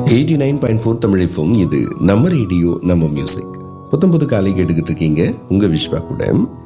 eighty nine point four தமிழிப்பும் இது நம்ம ரேடியோ நம்ம மியூசிக் புத்தம் புது காலை கேட்டுக்கிட்டு இருக்கீங்க உங்க விஸ்வா கூட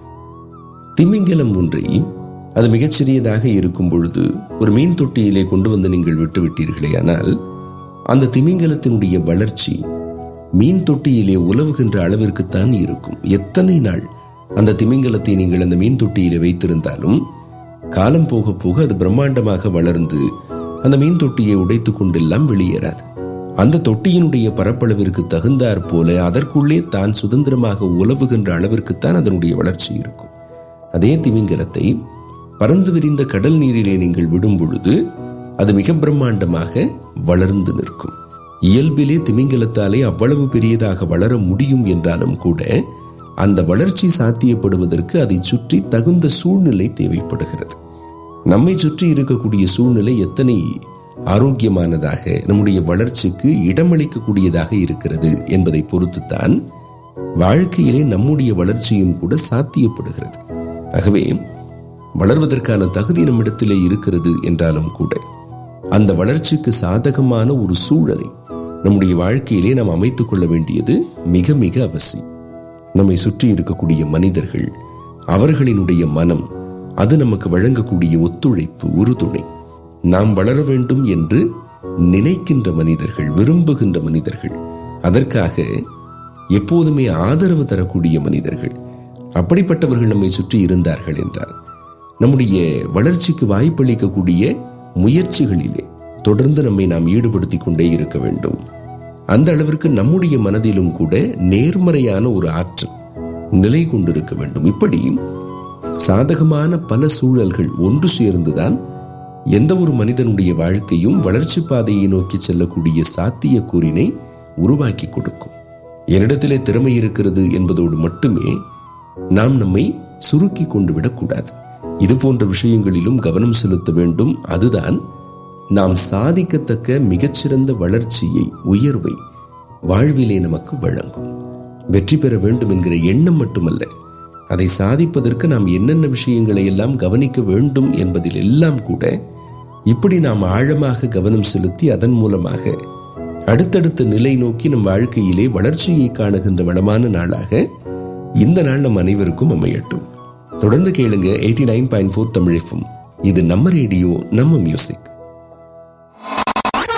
திமிங்கலம் ஒன்றை அது மிகச்சிறியதாக இருக்கும் பொழுது ஒரு மீன் தொட்டியிலே கொண்டு வந்து நீங்கள் விட்டு விட்டீர்களே ஆனால் அந்த திமிங்கலத்தினுடைய வளர்ச்சி மீன் தொட்டியிலே உலவுகின்ற அளவிற்குத்தான் இருக்கும் எத்தனை நாள் அந்த திமிங்கலத்தை நீங்கள் அந்த மீன் தொட்டியிலே வைத்திருந்தாலும் காலம் போக போக அது பிரம்மாண்டமாக வளர்ந்து அந்த மீன் தொட்டியை உடைத்து கொண்டெல்லாம் வெளியேறாது அந்த தொட்டியினுடைய பரப்பளவிற்கு தகுந்தாற் போல அதற்குள்ளே தான் சுதந்திரமாக உலவுகின்ற அளவிற்குத்தான் அதனுடைய வளர்ச்சி இருக்கும் அதே திமிங்கலத்தை பறந்து விரிந்த கடல் நீரிலே நீங்கள் விடும் பொழுது அது மிக பிரம்மாண்டமாக வளர்ந்து நிற்கும் இயல்பிலே திமிங்கலத்தாலே அவ்வளவு பெரியதாக வளர முடியும் என்றாலும் கூட அந்த வளர்ச்சி சாத்தியப்படுவதற்கு அதை சுற்றி தகுந்த சூழ்நிலை தேவைப்படுகிறது நம்மை சுற்றி இருக்கக்கூடிய சூழ்நிலை எத்தனை ஆரோக்கியமானதாக நம்முடைய வளர்ச்சிக்கு இடமளிக்கக்கூடியதாக இருக்கிறது என்பதை பொறுத்துத்தான் வாழ்க்கையிலே நம்முடைய வளர்ச்சியும் கூட சாத்தியப்படுகிறது ஆகவே வளர்வதற்கான தகுதி நம்மிடத்திலே இருக்கிறது என்றாலும் கூட அந்த வளர்ச்சிக்கு சாதகமான ஒரு சூழலை நம்முடைய வாழ்க்கையிலே நாம் அமைத்துக் கொள்ள வேண்டியது மிக மிக அவசியம் நம்மை சுற்றி இருக்கக்கூடிய மனிதர்கள் அவர்களினுடைய மனம் அது நமக்கு வழங்கக்கூடிய ஒத்துழைப்பு உறுதுணை நாம் வளர வேண்டும் என்று நினைக்கின்ற மனிதர்கள் விரும்புகின்ற மனிதர்கள் அதற்காக எப்போதுமே ஆதரவு தரக்கூடிய மனிதர்கள் அப்படிப்பட்டவர்கள் நம்மை சுற்றி இருந்தார்கள் என்றால் நம்முடைய வளர்ச்சிக்கு வாய்ப்பளிக்கக்கூடிய முயற்சிகளிலே தொடர்ந்து நம்மை நாம் ஈடுபடுத்திக் கொண்டே இருக்க வேண்டும் அந்த அளவிற்கு நம்முடைய மனதிலும் கூட நேர்மறையான ஒரு ஆற்றல் நிலை கொண்டிருக்க வேண்டும் இப்படி சாதகமான பல சூழல்கள் ஒன்று சேர்ந்துதான் எந்த ஒரு மனிதனுடைய வாழ்க்கையும் வளர்ச்சி பாதையை நோக்கி செல்லக்கூடிய சாத்திய கூறினை உருவாக்கி கொடுக்கும் என்னிடத்திலே திறமை இருக்கிறது என்பதோடு மட்டுமே நாம் நம்மை சுருக்கி கொண்டு விடக்கூடாது இது போன்ற விஷயங்களிலும் கவனம் செலுத்த வேண்டும் அதுதான் நாம் சாதிக்கத்தக்க மிகச்சிறந்த வளர்ச்சியை உயர்வை வாழ்விலே நமக்கு வழங்கும் வெற்றி பெற வேண்டும் என்கிற எண்ணம் மட்டுமல்ல அதை சாதிப்பதற்கு நாம் என்னென்ன விஷயங்களை எல்லாம் கவனிக்க வேண்டும் என்பதில் எல்லாம் கூட இப்படி நாம் ஆழமாக கவனம் செலுத்தி அதன் மூலமாக அடுத்தடுத்த நிலை நோக்கி நம் வாழ்க்கையிலே வளர்ச்சியை காணுகின்ற வளமான நாளாக இந்த நாள் நம் அனைவருக்கும் அமையட்டும் தொடர்ந்து கேளுங்க எயிட்டி நைன் பாயிண்ட் ஃபோர் தமிழிஃபும் இது நம்ம ரேடியோ நம்ம மியூசிக்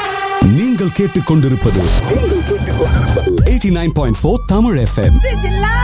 நீங்கள் கேட்டுக்கொண்டிருப்பது 89.4 Tamil FM Did you like